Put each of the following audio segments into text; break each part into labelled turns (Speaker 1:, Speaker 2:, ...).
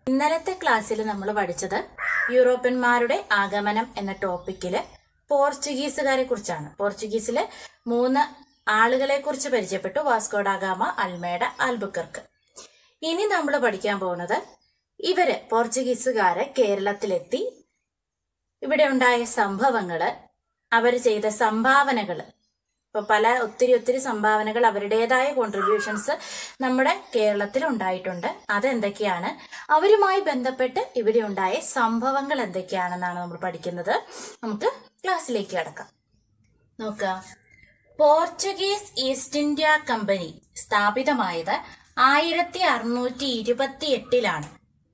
Speaker 1: ഇന്നലത്തെ ക്ലാസ്സിൽ നമ്മൾ പഠിച്ചത് യൂറോപ്യന്മാരുടെ ആഗമനം എന്ന ടോപ്പിക്കില് പോർച്ചുഗീസുകാരെ കുറിച്ചാണ് പോർച്ചുഗീസിലെ മൂന്ന് ആളുകളെ കുറിച്ച് പരിചയപ്പെട്ടു വാസ്കോഡാഗാമ അൽമേഡ ആൽബുക്കർക്ക് ഇനി നമ്മൾ പഠിക്കാൻ പോകുന്നത് ഇവര് പോർച്ചുഗീസുകാര് കേരളത്തിലെത്തി ഇവിടെ ഉണ്ടായ സംഭവങ്ങള് അവർ ചെയ്ത സംഭാവനകള് ഇപ്പൊ പല ഒത്തിരി ഒത്തിരി സംഭാവനകൾ അവരുടേതായ കോൺട്രിബ്യൂഷൻസ് നമ്മുടെ കേരളത്തിൽ ഉണ്ടായിട്ടുണ്ട് അതെന്തൊക്കെയാണ് അവരുമായി ബന്ധപ്പെട്ട് ഇവിടെ ഉണ്ടായ സംഭവങ്ങൾ എന്തൊക്കെയാണെന്നാണ് നമ്മൾ പഠിക്കുന്നത് നമുക്ക് ക്ലാസ്സിലേക്ക് കടക്കാം നോക്കുക പോർച്ചുഗീസ് ഈസ്റ്റ് ഇന്ത്യ കമ്പനി സ്ഥാപിതമായത് ആയിരത്തി അറുന്നൂറ്റി ഇരുപത്തി എട്ടിലാണ്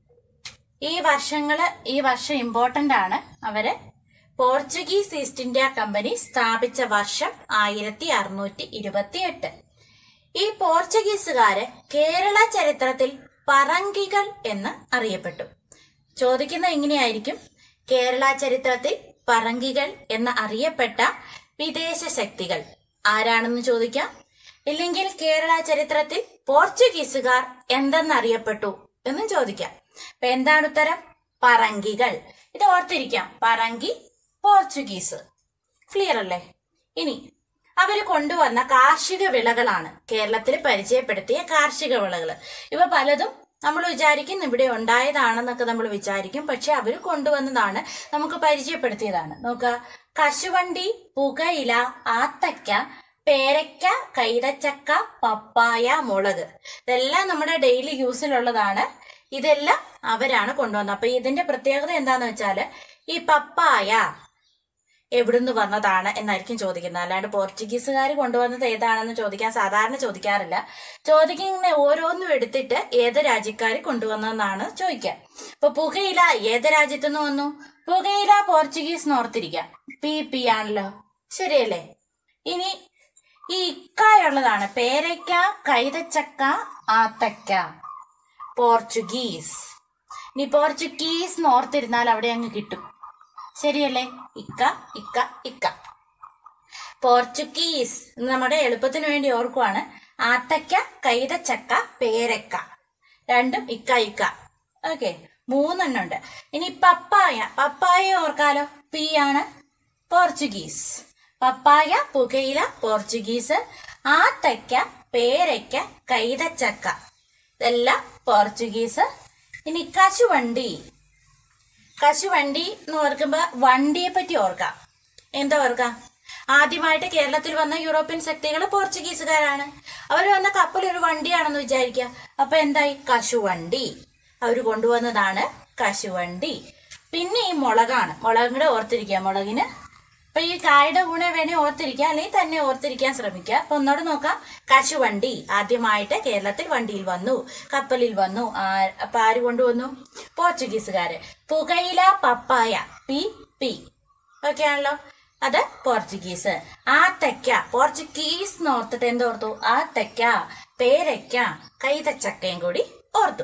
Speaker 1: ഈ വർഷങ്ങള് ഈ വർഷം ഇമ്പോർട്ടന്റ് ആണ് അവര് പോർച്ചുഗീസ് ഈസ്റ്റ് ഇന്ത്യ കമ്പനി സ്ഥാപിച്ച വർഷം ആയിരത്തി അറുന്നൂറ്റി ഇരുപത്തി എട്ട് ഈ പോർച്ചുഗീസുകാര് കേരള ചരിത്രത്തിൽ പറങ്കികൾ എന്ന് അറിയപ്പെട്ടു ചോദിക്കുന്ന എങ്ങനെയായിരിക്കും കേരള ചരിത്രത്തിൽ പറങ്കികൾ എന്ന് അറിയപ്പെട്ട വിദേശ ശക്തികൾ ആരാണെന്ന് ചോദിക്കാം ഇല്ലെങ്കിൽ കേരള ചരിത്രത്തിൽ പോർച്ചുഗീസുകാർ എന്തെന്നറിയപ്പെട്ടു എന്നും ചോദിക്കാം അപ്പൊ എന്താണ് ഉത്തരം പറങ്കികൾ ഇത് ഓർത്തിരിക്കാം പറങ്കി പോർച്ചുഗീസ് ക്ലിയർ അല്ലേ ഇനി അവര് കൊണ്ടുവന്ന കാർഷിക വിളകളാണ് കേരളത്തിൽ പരിചയപ്പെടുത്തിയ കാർഷിക വിളകൾ ഇവ പലതും നമ്മൾ വിചാരിക്കും ഇവിടെ ഉണ്ടായതാണെന്നൊക്കെ നമ്മൾ വിചാരിക്കും പക്ഷെ അവർ കൊണ്ടുവന്നതാണ് നമുക്ക് പരിചയപ്പെടുത്തിയതാണ് നോക്കുക കശുവണ്ടി പുകയില ആത്തക്ക പേരയ്ക്ക കൈതച്ചക്ക പപ്പായ മുളക് ഇതെല്ലാം നമ്മുടെ ഡെയിലി യൂസിലുള്ളതാണ് ഇതെല്ലാം അവരാണ് കൊണ്ടുവന്നത് അപ്പൊ ഇതിന്റെ പ്രത്യേകത എന്താന്ന് വെച്ചാല് ഈ പപ്പായ എവിടുന്ന് വന്നതാണ് എന്നായിരിക്കും ചോദിക്കുന്നത് അല്ലാണ്ട് പോർച്ചുഗീസുകാർ കൊണ്ടുവന്നത് ഏതാണെന്ന് ചോദിക്കാൻ സാധാരണ ചോദിക്കാറില്ല ചോദിക്കുന്ന ഓരോന്നും എടുത്തിട്ട് ഏത് രാജ്യക്കാർ കൊണ്ടുവന്നതെന്നാണ് ചോദിക്കുക ഇപ്പൊ പുകയില ഏത് രാജ്യത്തു നിന്ന് വന്നു പുകയില പോർച്ചുഗീസ് ഓർത്തിരിക്കുക പി പി ആണല്ലോ ശരിയല്ലേ ഇനി ഈ ഇക്കായുള്ളതാണ് പേരയ്ക്ക കൈതച്ചക്ക ആത്തക്ക പോർച്ചുഗീസ് ഇനി പോർച്ചുഗീസ് ഓർത്തിരുന്നാൽ അവിടെ അങ്ങ് കിട്ടും ശരിയല്ലേ ഇക്ക ഇക്ക ഇക്ക പോർച്ചുഗീസ് നമ്മുടെ എളുപ്പത്തിന് വേണ്ടി ഓർക്കുവാണ് ആത്തക്ക കൈതച്ചക്ക പേരക്ക രണ്ടും ഇക്ക ഇക്ക ഓക്കെ മൂന്നെണ്ണം ഉണ്ട് ഇനി പപ്പായ പപ്പായ ഓർക്കാലോ പി ആണ് പോർച്ചുഗീസ് പപ്പായ പുകയില പോർച്ചുഗീസ് ആത്തക്ക പേരയ്ക്ക കൈതച്ചക്ക ഇതെല്ലാം പോർച്ചുഗീസ് ഇനി കശുവണ്ടി കശുവണ്ടി എന്ന് ഓർക്കുമ്പോ വണ്ടിയെ പറ്റി ഓർക്കാം എന്താ ഓർക്കാം ആദ്യമായിട്ട് കേരളത്തിൽ വന്ന യൂറോപ്യൻ ശക്തികൾ പോർച്ചുഗീസുകാരാണ് അവർ വന്ന കപ്പൽ ഒരു വണ്ടിയാണെന്ന് വിചാരിക്കുക അപ്പൊ എന്തായി കശുവണ്ടി അവർ കൊണ്ടുവന്നതാണ് കശുവണ്ടി പിന്നെ ഈ മുളകാണ് മുളകും കൂടെ ഓർത്തിരിക്കുക മുളകിന് അപ്പൊ ഈ കായുടെ ഗുണ വേണേ ഓർത്തിരിക്കുക അല്ലെങ്കിൽ തന്നെ ഓർത്തിരിക്കാൻ ശ്രമിക്കുക അപ്പൊ ഒന്നോട് നോക്കാം കശുവണ്ടി ആദ്യമായിട്ട് കേരളത്തിൽ വണ്ടിയിൽ വന്നു കപ്പലിൽ വന്നു ആ- അപ്പൊ ആര് കൊണ്ടുവന്നു പോർച്ചുഗീസുകാര് പുകയില പപ്പായ പി പി ഓക്കെ ആണല്ലോ അത് പോർച്ചുഗീസ് ആത്തക്ക പോർച്ചുഗീസ് എന്ന് ഓർത്തിട്ട് എന്തോർത്തു ആത്തക്ക പേരയ്ക്ക കൈതച്ചക്കയും കൂടി ഓർത്തു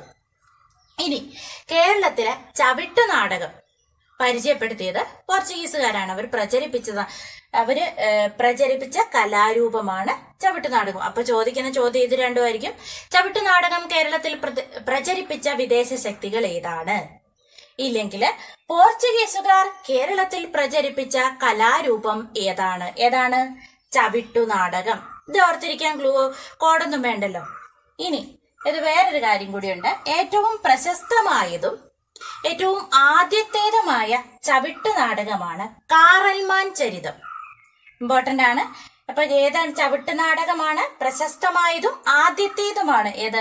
Speaker 1: ഇനി കേരളത്തിലെ ചവിട്ട് നാടകം പരിചയപ്പെടുത്തിയത് പോർച്ചുഗീസുകാരാണ് അവർ പ്രചരിപ്പിച്ചത് അവര് ഏഹ്, പ്രചരിപ്പിച്ച കലാരൂപമാണ് ചവിട്ട് നാടകം അപ്പൊ ചോദിക്കുന്ന ചോദ്യം ഇത് രണ്ടുമായിരിക്കും ചവിട്ട് നാടകം കേരളത്തിൽ പ്രത- പ്രചരിപ്പിച്ച വിദേശ ശക്തികൾ ഏതാണ് ഇല്ലെങ്കിൽ പോർച്ചുഗീസുകാർ കേരളത്തിൽ പ്രചരിപ്പിച്ച കലാരൂപം ഏതാണ് ഏതാണ് ചവിട്ടു നാടകം ഇത് ഓർത്തിരിക്കാൻ ക്ലൂ കോഡൊന്നും വേണ്ടല്ലോ ഇനി ഇത് വേറൊരു കാര്യം കൂടിയുണ്ട് ഏറ്റവും പ്രശസ്തമായതും ഏറ്റവും ആദ്യത്തേതുമായ ചവിട്ടു നാടകമാണ് കാറൽമാൻ ചരിതം ഇമ്പോർട്ടന്റ് ആണ് അപ്പൊ ഏതാണ് ചവിട്ട് നാടകമാണ് പ്രശസ്തമായതും ആദ്യത്തേതുമാണ് ഏത്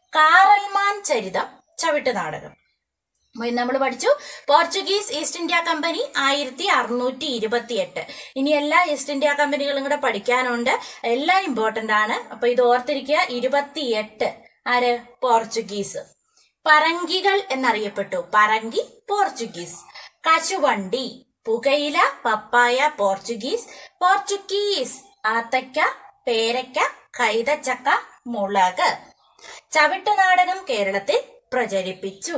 Speaker 1: കാറൽമാൻ ചരിതം ചവിട്ട് നാടകം നമ്മൾ പഠിച്ചു പോർച്ചുഗീസ് ഈസ്റ്റ് ഇന്ത്യ കമ്പനി ആയിരത്തി അറുന്നൂറ്റി ഇരുപത്തി എട്ട് ഇനി എല്ലാ ഈസ്റ്റ് ഇന്ത്യ കമ്പനികളും കൂടെ പഠിക്കാനുണ്ട് എല്ലാം ഇമ്പോർട്ടന്റ് ആണ് അപ്പൊ ഇത് ഓർത്തിരിക്കുക ഇരുപത്തിയെട്ട് ആര് പോർച്ചുഗീസ് പറങ്കികൾ എന്നറിയപ്പെട്ടു പറങ്കി പോർച്ചുഗീസ് കശുവണ്ടി പുകയില പപ്പായ പോർച്ചുഗീസ് പോർച്ചുഗീസ് ആത്തക്ക പേരയ്ക്ക കൈതച്ചക്ക മുളക് ചവിട്ടുനാടകം കേരളത്തിൽ പ്രചരിപ്പിച്ചു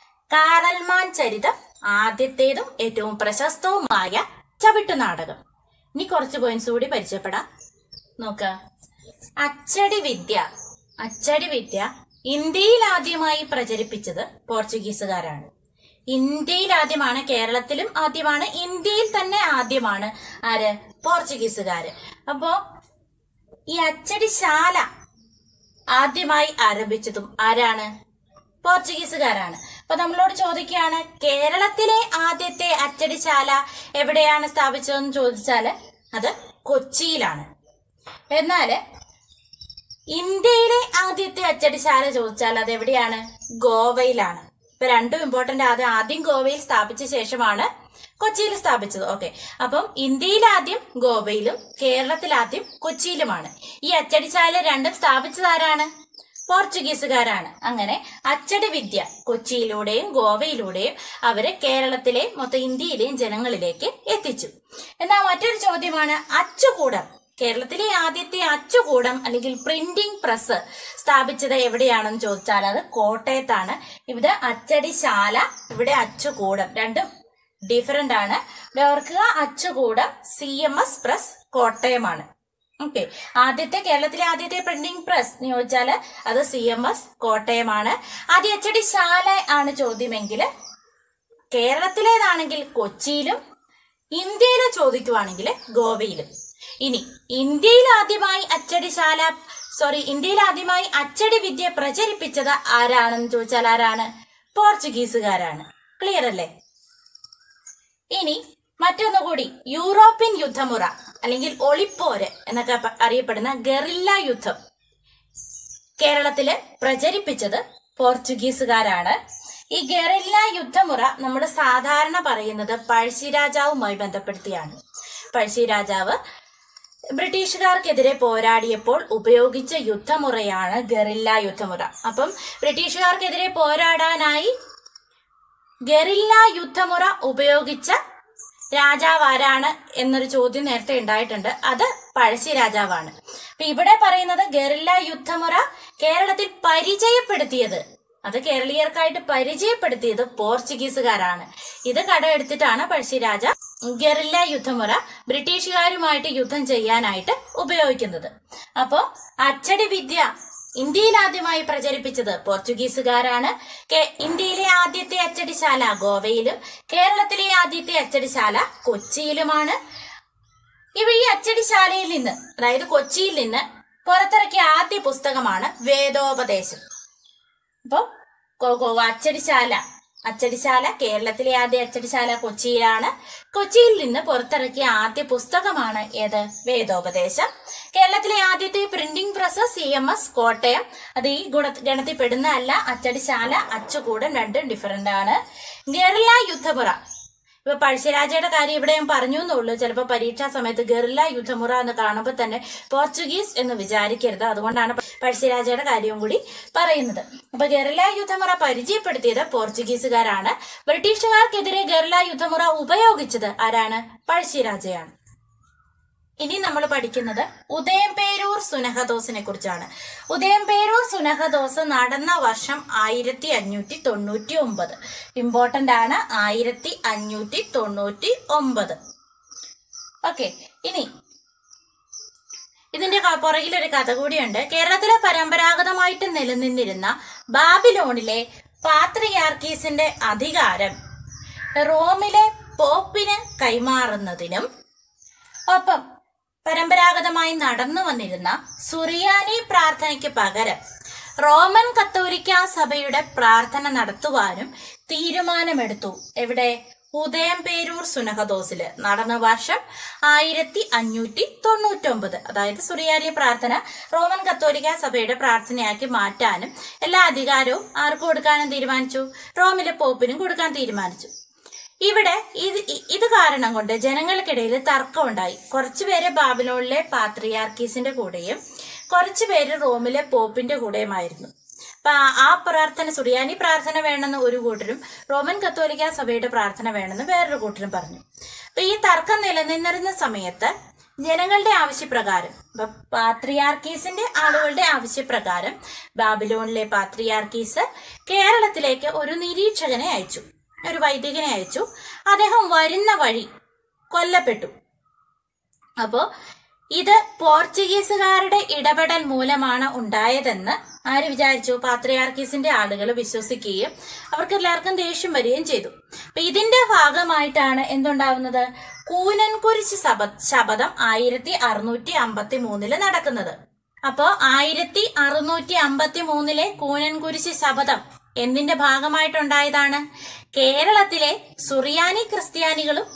Speaker 1: കാറൽമാൻ ചരിതം ആദ്യത്തേതും ഏറ്റവും പ്രശസ്തവുമായ ചവിട്ടുനാടകം ഇനി കുറച്ച് പോയിന്റ്സ് കൂടി പരിചയപ്പെടാം നോക്ക അച്ചടി വിദ്യ അച്ചടി വിദ്യ ഇന്ത്യയിൽ ആദ്യമായി പ്രചരിപ്പിച്ചത് പോർച്ചുഗീസുകാരാണ് ഇന്ത്യയിൽ ആദ്യമാണ് കേരളത്തിലും ആദ്യമാണ് ഇന്ത്യയിൽ തന്നെ ആദ്യമാണ് ആര് പോർച്ചുഗീസുകാര് അപ്പോ ഈ അച്ചടിശാല ആദ്യമായി ആരംഭിച്ചതും ആരാണ് പോർച്ചുഗീസുകാരാണ് അപ്പൊ നമ്മളോട് ചോദിക്കുകയാണ് കേരളത്തിലെ ആദ്യത്തെ അച്ചടിശാല എവിടെയാണ് സ്ഥാപിച്ചതെന്ന് ചോദിച്ചാല് അത് കൊച്ചിയിലാണ് എന്നാല് ഇന്ത്യയിലെ ആദ്യത്തെ അച്ചടിശാല ചോദിച്ചാൽ അത് എവിടെയാണ് ഗോവയിലാണ് ഇപ്പൊ രണ്ടും ഇമ്പോർട്ടന്റ് ആദ്യം ആദ്യം ഗോവയിൽ സ്ഥാപിച്ച ശേഷമാണ് കൊച്ചിയിൽ സ്ഥാപിച്ചത് ഓക്കെ അപ്പം ഇന്ത്യയിൽ ആദ്യം ഗോവയിലും കേരളത്തിൽ ആദ്യം കൊച്ചിയിലുമാണ് ഈ അച്ചടിശാല രണ്ടും സ്ഥാപിച്ചത് ആരാണ് പോർച്ചുഗീസുകാരാണ് അങ്ങനെ അച്ചടി വിദ്യ കൊച്ചിയിലൂടെയും ഗോവയിലൂടെയും അവര് കേരളത്തിലെ മൊത്തം ഇന്ത്യയിലെയും ജനങ്ങളിലേക്ക് എത്തിച്ചു എന്നാൽ മറ്റൊരു ചോദ്യമാണ് അച്ചുകൂടം കേരളത്തിലെ ആദ്യത്തെ അച്ചുകൂടം അല്ലെങ്കിൽ പ്രിന്റിംഗ് പ്രസ് സ്ഥാപിച്ചത് എവിടെയാണെന്ന് ചോദിച്ചാൽ അത് കോട്ടയത്താണ് ഇവിടെ അച്ചടിശാല ഇവിടെ അച്ചുകൂടം രണ്ടും ഡിഫറെന്റ് ആണ് ഇവിടെ ഓർക്കുക അച്ചുകൂടം സി എം എസ് പ്രസ് കോട്ടയമാണ് ഓക്കെ ആദ്യത്തെ കേരളത്തിലെ ആദ്യത്തെ പ്രിന്റിംഗ് പ്രസ് എന്ന് ചോദിച്ചാല് അത് സി എം എസ് കോട്ടയമാണ് ആദ്യ അച്ചടിശാല ആണ് ചോദ്യമെങ്കിൽ കേരളത്തിലേതാണെങ്കിൽ കൊച്ചിയിലും ഇന്ത്യയിലെ ചോദിക്കുവാണെങ്കിൽ ഗോവയിലും ഇനി ഇന്ത്യയിൽ ആദ്യമായി അച്ചടിശാല സോറി ഇന്ത്യയിൽ ആദ്യമായി അച്ചടി വിദ്യ പ്രചരിപ്പിച്ചത് ആരാണെന്ന് ചോദിച്ചാൽ ആരാണ് പോർച്ചുഗീസുകാരാണ് ക്ലിയർ അല്ലേ ഇനി മറ്റൊന്നുകൂടി യൂറോപ്യൻ യുദ്ധമുറ അല്ലെങ്കിൽ ഒളിപ്പോര് എന്നൊക്കെ പ- അറിയപ്പെടുന്ന ഗറില്ല യുദ്ധം കേരളത്തില് പ്രചരിപ്പിച്ചത് പോർച്ചുഗീസുകാരാണ് ഈ ഗറില്ല യുദ്ധമുറ നമ്മൾ സാധാരണ പറയുന്നത് പഴശ്ശിരാജാവുമായി ബന്ധപ്പെടുത്തിയാണ് പഴശ്ശിരാജാവ് ബ്രിട്ടീഷുകാർക്കെതിരെ പോരാടിയപ്പോൾ ഉപയോഗിച്ച യുദ്ധമുറയാണ് ഗറില്ല യുദ്ധമുറ അപ്പം ബ്രിട്ടീഷുകാർക്കെതിരെ പോരാടാനായി ഗറില്ല യുദ്ധമുറ ഉപയോഗിച്ച രാജാവ് ആരാണ് എന്നൊരു ചോദ്യം നേരത്തെ ഉണ്ടായിട്ടുണ്ട് അത് പഴശ്ശി രാജാവാണ് അപ്പൊ ഇവിടെ പറയുന്നത് ഗറില്ല യുദ്ധമുറ കേരളത്തിൽ പരിചയപ്പെടുത്തിയത് അത് കേരളീയർക്കായിട്ട് പരിചയപ്പെടുത്തിയത് പോർച്ചുഗീസുകാരാണ് ഇത് കടമെടുത്തിട്ടാണ് പഴശ്ശിരാജ ഗറില്ല യുദ്ധമുറ ബ്രിട്ടീഷുകാരുമായിട്ട് യുദ്ധം ചെയ്യാനായിട്ട് ഉപയോഗിക്കുന്നത് അപ്പോ അച്ചടി വിദ്യ ഇന്ത്യയിൽ ആദ്യമായി പ്രചരിപ്പിച്ചത് പോർച്ചുഗീസുകാരാണ് കേ- ഇന്ത്യയിലെ ആദ്യത്തെ അച്ചടിശാല ഗോവയിലും കേരളത്തിലെ ആദ്യത്തെ അച്ചടിശാല കൊച്ചിയിലുമാണ് ഇവ ഈ അച്ചടിശാലയിൽ നിന്ന് അതായത് കൊച്ചിയിൽ നിന്ന് പുറത്തിറക്കിയ ആദ്യ പുസ്തകമാണ് വേദോപദേശം അപ്പോ കൊ- കൊ- അച്ചടിശാല അച്ചടിശാല കേരളത്തിലെ ആദ്യ അച്ചടിശാല കൊച്ചിയിലാണ് കൊച്ചിയിൽ നിന്ന് പുറത്തിറക്കിയ ആദ്യ പുസ്തകമാണ് ഏത് വേദോപദേശം കേരളത്തിലെ ആദ്യത്തെ printing press C M S Kottayam അത് ഈ ഗുണ ഗണത്തിൽ പെടുന്ന അല്ല അച്ചടിശാല അച്ചുകൂടൻ രണ്ടും ഡിഫറെന്റ് ആണ് ഗറില്ല യുദ്ധമുറ ഇപ്പൊ പഴശ്ശിരാജയുടെ കാര്യം ഇവിടെ ഞാൻ പറഞ്ഞു എന്നുള്ളൂ ചിലപ്പോൾ പരീക്ഷാ സമയത്ത് ഗറില്ല യുദ്ധമുറ എന്ന് കാണുമ്പോൾ തന്നെ പോർച്ചുഗീസ് എന്ന് വിചാരിക്കരുത് അതുകൊണ്ടാണ് പഴശ്ശിരാജയുടെ കാര്യവും കൂടി പറയുന്നത് അപ്പൊ ഗറില്ല യുദ്ധമുറ പരിചയപ്പെടുത്തിയത് പോർച്ചുഗീസുകാരാണ് ബ്രിട്ടീഷുകാർക്കെതിരെ ഗറില്ല യുദ്ധമുറ ഉപയോഗിച്ചത് ആരാണ് പഴശ്ശിരാജയാണ് ഇനി നമ്മൾ പഠിക്കുന്നത് ഉദയംപേരൂർ സുനഹദോസിനെ കുറിച്ചാണ് ഉദയംപേരൂർ സുനഹദോസ് നടന്ന വർഷം ആയിരത്തി അഞ്ഞൂറ്റി തൊണ്ണൂറ്റി ഒമ്പത് ഇമ്പോർട്ടന്റ് ആണ് ആയിരത്തി അഞ്ഞൂറ്റി തൊണ്ണൂറ്റി ഒമ്പത് ഓക്കെ ഇനി ഇതിന്റെ ക- പുറകിലൊരു കഥ കൂടിയുണ്ട് കേരളത്തിലെ പരമ്പരാഗതമായിട്ട് നിലനിന്നിരുന്ന ബാബിലോണിലെ പാത്രിയാർക്കീസിന്റെ അധികാരം റോമിലെ പോപ്പിന് കൈമാറുന്നതിനും ഒപ്പം പരമ്പരാഗതമായി നടന്നു വന്നിരുന്ന സുറിയാനി പ്രാർത്ഥനയ്ക്ക് പകരം റോമൻ കത്തോലിക്ക സഭയുടെ പ്രാർത്ഥന നടത്തുവാനും തീരുമാനമെടുത്തു എവിടെ ഉദയംപേരൂർ സുനഹദോസില് നടന്ന വർഷം ആയിരത്തി അഞ്ഞൂറ്റി തൊണ്ണൂറ്റൊമ്പത് അതായത് സുറിയാനി പ്രാർത്ഥന റോമൻ കത്തോലിക്ക സഭയുടെ പ്രാർത്ഥനയാക്കി മാറ്റാനും എല്ലാ അധികാരവും ആർക്ക് കൊടുക്കാനും തീരുമാനിച്ചു റോമിലെ പോപ്പിനും കൊടുക്കാൻ തീരുമാനിച്ചു ഇവിടെ ഇത് ഇ- ഇത് കാരണം കൊണ്ട് ജനങ്ങൾക്കിടയിൽ തർക്കമുണ്ടായി കുറച്ചുപേര് ബാബിലോണിലെ പാത്രിയാർക്കീസിന്റെ കൂടെയും കുറച്ചുപേര് റോമിലെ പോപ്പിന്റെ കൂടെയുമായിരുന്നു അപ്പൊ ആ- ആ പ്രാർത്ഥന സുറിയാനി പ്രാർത്ഥന വേണമെന്ന് ഒരു കൂട്ടരും റോമൻ കത്തോലിക്ക സഭയുടെ പ്രാർത്ഥന വേണമെന്ന് വേറൊരു കൂട്ടരും പറഞ്ഞു അപ്പൊ ഈ തർക്കം നിലനിന്നിരുന്ന സമയത്ത് ജനങ്ങളുടെ ആവശ്യപ്രകാരം ഇപ്പൊ പാത്രിയാർക്കീസിന്റെ ആളുകളുടെ ആവശ്യപ്രകാരം ബാബിലോണിലെ പാത്രിയാർക്കീസ് കേരളത്തിലേക്ക് ഒരു നിരീക്ഷകനെ അയച്ചു ഒരു വൈദികനെ അയച്ചു അദ്ദേഹം വരുന്ന വഴി കൊല്ലപ്പെട്ടു അപ്പോ ഇത് പോർച്ചുഗീസുകാരുടെ ഇടപെടൽ മൂലമാണ് ഉണ്ടായതെന്ന് ആര് വിചാരിച്ചു പാത്രിയാർക്കീസിന്റെ ആളുകൾ വിശ്വസിക്കുകയും അവർക്ക് എല്ലാവർക്കും ദേഷ്യം വരികയും ചെയ്തു അപ്പൊ ഇതിന്റെ ഭാഗമായിട്ടാണ് എന്തുണ്ടാവുന്നത് കൂനൻകുരിശ് ശബ ശപഥം ആയിരത്തി അറുന്നൂറ്റി അമ്പത്തി മൂന്നില് നടക്കുന്നത് അപ്പോ ആയിരത്തി അറുന്നൂറ്റി അമ്പത്തി മൂന്നിലെ കൂനൻകുരിശ് ശപഥം എന്തിന്റെ ഭാഗമായിട്ടുണ്ടായതാണ് കേരളത്തിലെ സുറിയാനി ക്രിസ്ത്യാനികളും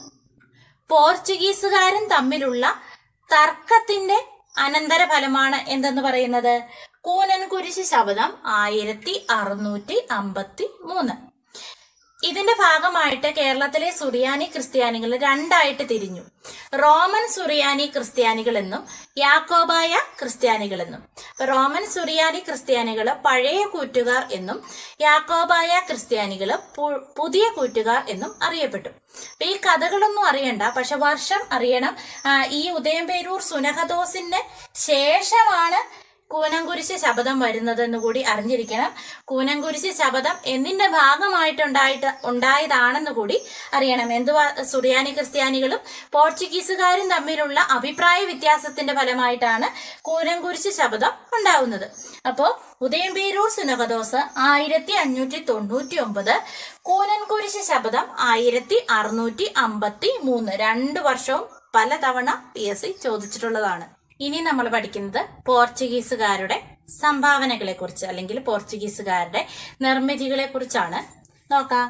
Speaker 1: പോർച്ചുഗീസുകാരും തമ്മിലുള്ള തർക്കത്തിന്റെ അനന്തരഫലമാണ് എന്തെന്ന് പറയുന്നത് കൂനൻകുരിശ് ശബദം ആയിരത്തി അറുന്നൂറ്റി അമ്പത്തി മൂന്ന് ഇതിന്റെ ഭാഗമായിട്ട് കേരളത്തിലെ സുറിയാനി ക്രിസ്ത്യാനികൾ രണ്ടായിട്ട് തിരിഞ്ഞു റോമൻ സുറിയാനി ക്രിസ്ത്യാനികൾ എന്നും യാക്കോബായ ക്രിസ്ത്യാനികൾ എന്നും അപ്പൊ റോമൻ സുറിയാനി ക്രിസ്ത്യാനികൾ പഴയ കൂറ്റുകാർ എന്നും യാക്കോബായ ക്രിസ്ത്യാനികൾ പു- പുതിയ കൂറ്റുകാർ എന്നും അറിയപ്പെട്ടു അപ്പൊ ഈ കഥകളൊന്നും അറിയണ്ട പക്ഷെ വർഷം അറിയണം ആ, ഈ ഉദയംപേരൂർ സുനഹദോസിന് ശേഷമാണ് കൂനംകുരിശ് ശബദം വരുന്നതെന്ന് കൂടി അറിഞ്ഞിരിക്കണം കൂനംകുരിശ് ശബദം എന്നിന്റെ ഭാഗമായിട്ടുണ്ടായിട്ട് ഉണ്ടായതാണെന്ന് കൂടി അറിയണം എന്തുവാ സുറിയാനി ക്രിസ്ത്യാനികളും പോർച്ചുഗീസുകാരും തമ്മിലുള്ള അഭിപ്രായ വ്യത്യാസത്തിന്റെ ഫലമായിട്ടാണ് കൂനംകുരിശ് ശബദം ഉണ്ടാവുന്നത് അപ്പോ ഉദയംപേരൂർ സുനകദോസ് ആയിരത്തി അഞ്ഞൂറ്റി തൊണ്ണൂറ്റി ഒമ്പത് കൂനൻകുരിശ് ശബദം ആയിരത്തി അറുന്നൂറ്റി അമ്പത്തി മൂന്ന് രണ്ട് വർഷവും പലതവണ പി എസ് സി ചോദിച്ചിട്ടുള്ളതാണ് ഇനി നമ്മൾ പഠിക്കുന്നത് പോർച്ചുഗീസുകാരുടെ സംഭാവനകളെ കുറിച്ച് അല്ലെങ്കിൽ പോർച്ചുഗീസുകാരുടെ നിർമ്മിതികളെ കുറിച്ചാണ് നോക്കാം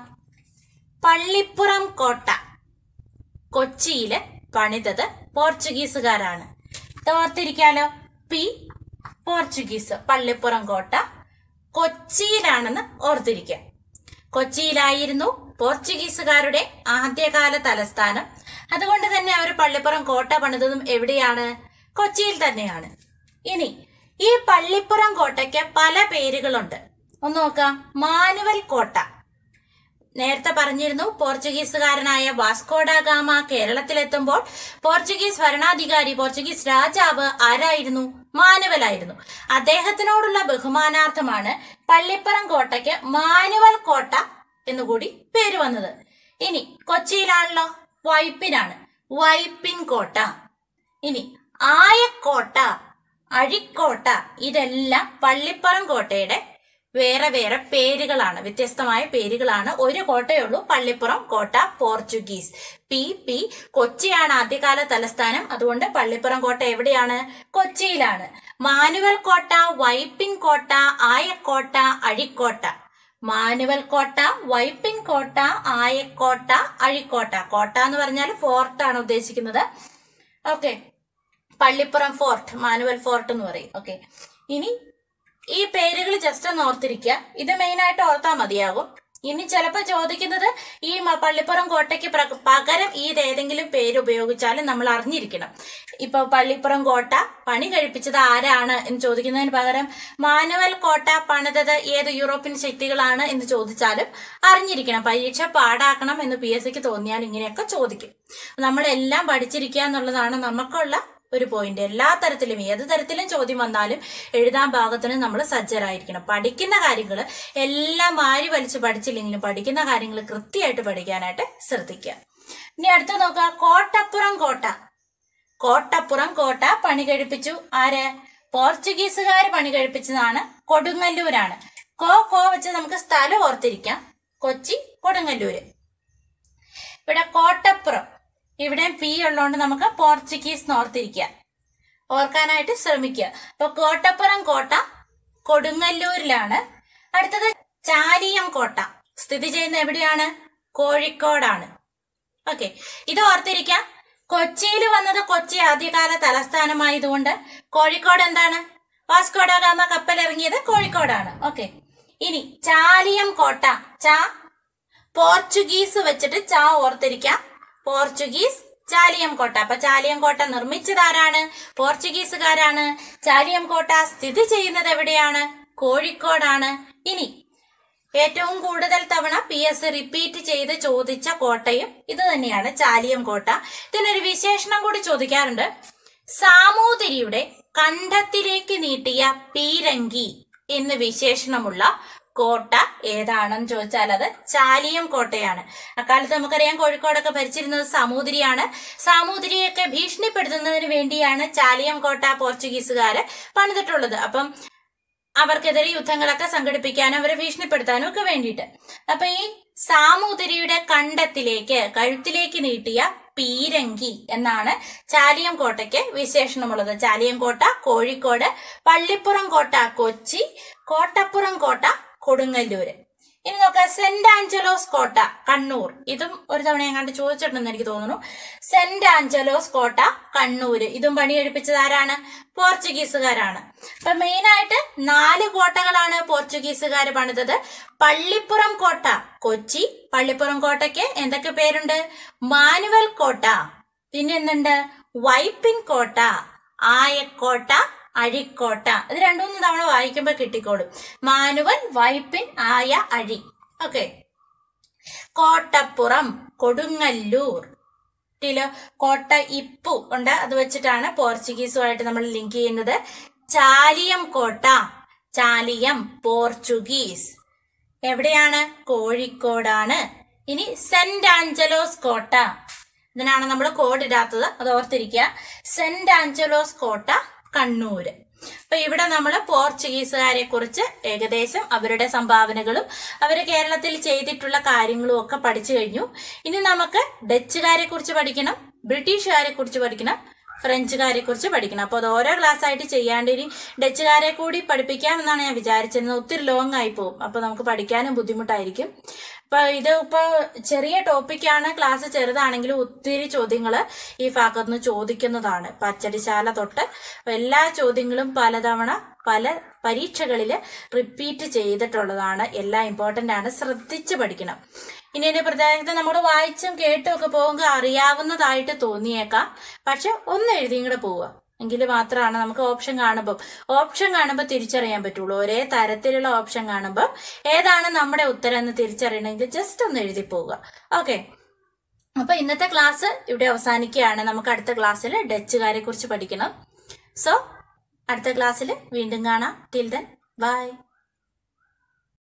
Speaker 1: പള്ളിപ്പുറം കോട്ട കൊച്ചിയില് പണിതത് പോർച്ചുഗീസുകാരാണ് ഇത് ഓർത്തിരിക്കാലോ പി പോർച്ചുഗീസ് പള്ളിപ്പുറം കോട്ട കൊച്ചിയിലാണെന്ന് ഓർത്തിരിക്കുക കൊച്ചിയിലായിരുന്നു പോർച്ചുഗീസുകാരുടെ ആദ്യകാല തലസ്ഥാനം അതുകൊണ്ട് തന്നെ അവർ പള്ളിപ്പുറം കോട്ട പണിതതും എവിടെയാണ് കൊച്ചിയിൽ തന്നെയാണ് ഇനി ഈ പള്ളിപ്പുറം കോട്ടയ്ക്ക് പല പേരുകളുണ്ട് ഒന്ന് നോക്കാം മാനുവൽ കോട്ട നേരത്തെ പറഞ്ഞിരുന്നു പോർച്ചുഗീസുകാരനായ വാസ്കോഡ ഗാമ കേരളത്തിലെത്തുമ്പോൾ പോർച്ചുഗീസ് ഭരണാധികാരി പോർച്ചുഗീസ് രാജാവ് ആരായിരുന്നു മാനുവലായിരുന്നു അദ്ദേഹത്തിനോടുള്ള ബഹുമാനാർത്ഥമാണ് പള്ളിപ്പുറം കോട്ടയ്ക്ക് മാനുവൽ കോട്ട എന്നുകൂടി പേര് വന്നത് ഇനി കൊച്ചിയിലാണല്ലോ വൈപ്പിനാണ് വൈപ്പിൻ കോട്ട ഇനി ആയക്കോട്ട അഴിക്കോട്ട ഇതെല്ലാം പള്ളിപ്പുറം കോട്ടയുടെ വേറെ വേറെ പേരുകളാണ് വ്യത്യസ്തമായ പേരുകളാണ് ഒരു കോട്ടയുള്ളൂ പള്ളിപ്പുറം കോട്ട പോർച്ചുഗീസ് പി പി കൊച്ചിയാണ് ആദ്യകാല തലസ്ഥാനം അതുകൊണ്ട് പള്ളിപ്പുറം കോട്ട എവിടെയാണ് കൊച്ചിയിലാണ് മാനുവൽ കോട്ട വൈപ്പിൻ കോട്ട ആയക്കോട്ട അഴിക്കോട്ട മാനുവൽ കോട്ട വൈപ്പിൻ കോട്ട ആയക്കോട്ട അഴിക്കോട്ട കോട്ട എന്ന് പറഞ്ഞാൽ ഫോർട്ടാണ് ഉദ്ദേശിക്കുന്നത് okay Pallippuram fort Manuel fort എന്ന് പറയും ഓക്കെ ഇനി ഈ പേരുകൾ ജസ്റ്റ് ഒന്ന് ഓർത്തിരിക്കുക ഇത് മെയിൻ ആയിട്ട് ഓർത്താൽ മതിയാകും ഇനി ചിലപ്പോൾ ചോദിക്കുന്നത് ഈ മ- പള്ളിപ്പുറം കോട്ടയ്ക്ക് പ്ര- പകരം ഈ ഏതെങ്കിലും പേര് ഉപയോഗിച്ചാലും നമ്മൾ അറിഞ്ഞിരിക്കണം ഇപ്പൊ പള്ളിപ്പുറം കോട്ട പണി കഴിപ്പിച്ചത് ആരാണ് എന്ന് ചോദിക്കുന്നതിന് പകരം മാനുവൽ കോട്ട പണിതത് ഏത് യൂറോപ്യൻ ശക്തികളാണ് എന്ന് ചോദിച്ചാലും അറിഞ്ഞിരിക്കണം പരീക്ഷ പാടാക്കണം എന്ന് പി എസ് സിക്ക് തോന്നിയാൽ ഇങ്ങനെയൊക്കെ ചോദിക്കും നമ്മളെല്ലാം പഠിച്ചിരിക്കുക എന്നുള്ളതാണ് നമുക്കുള്ള ഒരു പോയിന്റ് എല്ലാ തരത്തിലും ഏത് തരത്തിലും ചോദ്യം വന്നാലും എഴുതാൻ പാകത്തിന് നമ്മൾ സജ്ജരായിരിക്കണം പഠിക്കുന്ന കാര്യങ്ങൾ എല്ലാം വാരി വലിച്ച് പഠിച്ചില്ലെങ്കിലും പഠിക്കുന്ന കാര്യങ്ങൾ കൃത്യമായിട്ട് പഠിക്കാനായിട്ട് ശ്രദ്ധിക്കുക ഇനി അടുത്ത നോക്കുക കോട്ടപ്പുറം കോട്ട കോട്ടപ്പുറം കോട്ട പണി കഴിപ്പിച്ചു ആര് പോർച്ചുഗീസുകാർ പണി കഴിപ്പിച്ചതാണ് കൊടുങ്ങല്ലൂരാണ് കോ കോ വെച്ച് നമുക്ക് സ്ഥലം ഓർത്തിരിക്കാം കൊച്ചി കൊടുങ്ങല്ലൂര് ഇവിടെ കോട്ടപ്പുറം ഇവിടെ പി ഉള്ളതുകൊണ്ട് നമുക്ക് പോർച്ചുഗീസ് ഓർത്തിരിക്കുക ഓർക്കാനായിട്ട് ശ്രമിക്കുക അപ്പൊ കോട്ടപ്പുറം കോട്ട കൊടുങ്ങല്ലൂരിലാണ് അടുത്തത് ചാലിയം കോട്ട സ്ഥിതി ചെയ്യുന്ന എവിടെയാണ് കോഴിക്കോടാണ് ഓക്കെ ഇത് ഓർത്തിരിക്കാം കൊച്ചിയിൽ വന്നത് കൊച്ചി ആദ്യകാല തലസ്ഥാനമായതുകൊണ്ട് കോഴിക്കോട് എന്താണ് വാസ്കോഡ ഗാമ കപ്പലിറങ്ങിയത് കോഴിക്കോടാണ് ഓക്കെ ഇനി ചാലിയം കോട്ട ചാ പോർച്ചുഗീസ് വെച്ചിട്ട് ചാ ഓർത്തിരിക്കാം പോർച്ചുഗീസ് ചാലിയം കോട്ട അപ്പൊ ചാലിയം കോട്ട നിർമ്മിച്ചത് ആരാണ് പോർച്ചുഗീസുകാരാണ് ചാലിയം കോട്ട സ്ഥിതി ചെയ്യുന്നത് എവിടെയാണ് കോഴിക്കോടാണ് ഇനി ഏറ്റവും കൂടുതൽ തവണ പി എസ് റിപ്പീറ്റ് ചെയ്ത് ചോദിച്ച കോട്ടയും ഇത് തന്നെയാണ് ചാലിയം കോട്ട ഇതിനൊരു വിശേഷണം കൂടി ചോദിക്കാറുണ്ട് സാമൂതിരിയുടെ കണ്ഠത്തിലേക്ക് നീട്ടിയ പീരങ്കി എന്ന് വിശേഷണമുള്ള കോട്ട ഏതാണെന്ന് ചോദിച്ചാൽ അത് ചാലിയം കോട്ടയാണ് അക്കാലത്ത് നമുക്കറിയാം കോഴിക്കോടൊക്കെ ഭരിച്ചിരുന്നത് സാമൂതിരിയാണ് സാമൂതിരിയൊക്കെ ഭീഷണിപ്പെടുത്തുന്നതിന് വേണ്ടിയാണ് ചാലിയം കോട്ട പോർച്ചുഗീസുകാര് പണിതിട്ടുള്ളത് അപ്പം അവർക്കെതിരെ യുദ്ധങ്ങളൊക്കെ സംഘടിപ്പിക്കാനും അവരെ ഭീഷണിപ്പെടുത്താനും ഒക്കെ വേണ്ടിയിട്ട് അപ്പൊ ഈ സാമൂതിരിയുടെ കണ്ടത്തിലേക്ക് കഴുത്തിലേക്ക് നീട്ടിയ പീരങ്കി എന്നാണ് ചാലിയം കോട്ടയ്ക്ക് വിശേഷണമുള്ളത് ചാലിയം കോട്ട കോഴിക്കോട് പള്ളിപ്പുറം കോട്ട കൊച്ചി കോട്ടപ്പുറം കോട്ട കൊടുങ്ങല്ലൂര് ഇനി നോക്കാം സെന്റ് ആഞ്ചലോസ് കോട്ട കണ്ണൂർ ഇതും ഒരു തവണ എങ്ങാണ്ട് ചോദിച്ചിട്ടുണ്ടെന്ന് എനിക്ക് തോന്നുന്നു സെന്റ് ആഞ്ചലോസ് കോട്ട കണ്ണൂര് ഇതും പണിയെടുപ്പിച്ചത് ആരാണ് പോർച്ചുഗീസുകാരാണ് അപ്പൊ മെയിൻ ആയിട്ട് നാല് കോട്ടകളാണ് പോർച്ചുഗീസുകാർ പണിതത് പള്ളിപ്പുറം കോട്ട കൊച്ചി പള്ളിപ്പുറം കോട്ടയ്ക്ക് എന്തൊക്കെ പേരുണ്ട് മാനുവൽ കോട്ട പിന്നെ എന്തുണ്ട് വൈപ്പിൻ കോട്ട ആയക്കോട്ട അഴിക്കോട്ട ഇത് രണ്ടു മൂന്ന് തവണ വായിക്കുമ്പോൾ കിട്ടിക്കോളും മാനുവൽ വൈപ്പിൻ ആയ അഴി ഓക്കെ കോട്ടപ്പുറം കൊടുങ്ങല്ലൂർ ില് കോട്ട ഇപ്പു ഉണ്ട് അത് വെച്ചിട്ടാണ് പോർച്ചുഗീസുമായിട്ട് നമ്മൾ ലിങ്ക് ചെയ്യുന്നത് ചാലിയം കോട്ട ചാലിയം പോർച്ചുഗീസ് എവിടെയാണ് കോഴിക്കോടാണ് ഇനി സെന്റ് ആഞ്ചലോസ് കോട്ട ഇതിനാണ് നമ്മൾ കോഡ് ഇടാത്തത് അത് ഓർത്തിരിക്കുക സെന്റ് ആഞ്ചലോസ് കോട്ട കണ്ണൂര് അപ്പൊ ഇവിടെ നമ്മൾ പോർച്ചുഗീസുകാരെ കുറിച്ച് ഏകദേശം അവരുടെ സംഭാവനകളും അവർ കേരളത്തിൽ ചെയ്തിട്ടുള്ള കാര്യങ്ങളും ഒക്കെ പഠിച്ചു കഴിഞ്ഞു ഇനി നമുക്ക് ഡച്ചുകാരെ കുറിച്ച് പഠിക്കണം ബ്രിട്ടീഷുകാരെ കുറിച്ച് പഠിക്കണം ഫ്രഞ്ചുകാരെ കുറിച്ച് പഠിക്കണം അപ്പോൾ അത് ഓരോ ക്ലാസ് ആയിട്ട് ചെയ്യാണ്ട് ഇനി ഡച്ചുകാരെ കൂടി പഠിപ്പിക്കാമെന്നാണ് ഞാൻ വിചാരിച്ചിരുന്നത് ഒത്തിരി ലോങ് ആയി പോകും അപ്പൊ നമുക്ക് പഠിക്കാനും ബുദ്ധിമുട്ടായിരിക്കും അപ്പൊ ഇത് ഇപ്പൊ ചെറിയ ടോപ്പിക്കാണ് ക്ലാസ് ചെറുതാണെങ്കിലും ഒത്തിരി ചോദ്യങ്ങൾ ഈ ഭാഗത്ത് നിന്ന് ചോദിക്കുന്നതാണ് ഇപ്പൊ അച്ചടിശാല തൊട്ട് എല്ലാ ചോദ്യങ്ങളും പലതവണ പല പരീക്ഷകളിൽ റിപ്പീറ്റ് ചെയ്തിട്ടുള്ളതാണ് എല്ലാം ഇമ്പോർട്ടന്റ് ആണ് ശ്രദ്ധിച്ച് പഠിക്കണം ഇനി എന്റെ പ്രത്യേകത നമ്മൾ വായിച്ചും കേട്ടും ഒക്കെ പോകുമ്പോൾ അറിയാവുന്നതായിട്ട് തോന്നിയേക്കാം പക്ഷെ ഒന്ന് എഴുതിയും കൂടെ പോവുക എങ്കിൽ മാത്രമാണ് നമുക്ക് ഓപ്ഷൻ കാണുമ്പോൾ ഓപ്ഷൻ കാണുമ്പോൾ തിരിച്ചറിയാൻ പറ്റുള്ളൂ ഒരേ തരത്തിലുള്ള ഓപ്ഷൻ കാണുമ്പോൾ ഏതാണ് നമ്മുടെ ഉത്തരം എന്ന് തിരിച്ചറിയണമെങ്കിൽ ജസ്റ്റ് ഒന്ന് എഴുതി പോവുക ഓക്കെ അപ്പൊ ഇന്നത്തെ ക്ലാസ് ഇവിടെ അവസാനിക്കുകയാണ് നമുക്ക് അടുത്ത ക്ലാസ്സിൽ ഡച്ചുകാരെ കുറിച്ച് പഠിക്കണം സോ അടുത്ത ക്ലാസ്സിൽ വീണ്ടും കാണാം ടിൽ ദെൻ ബൈ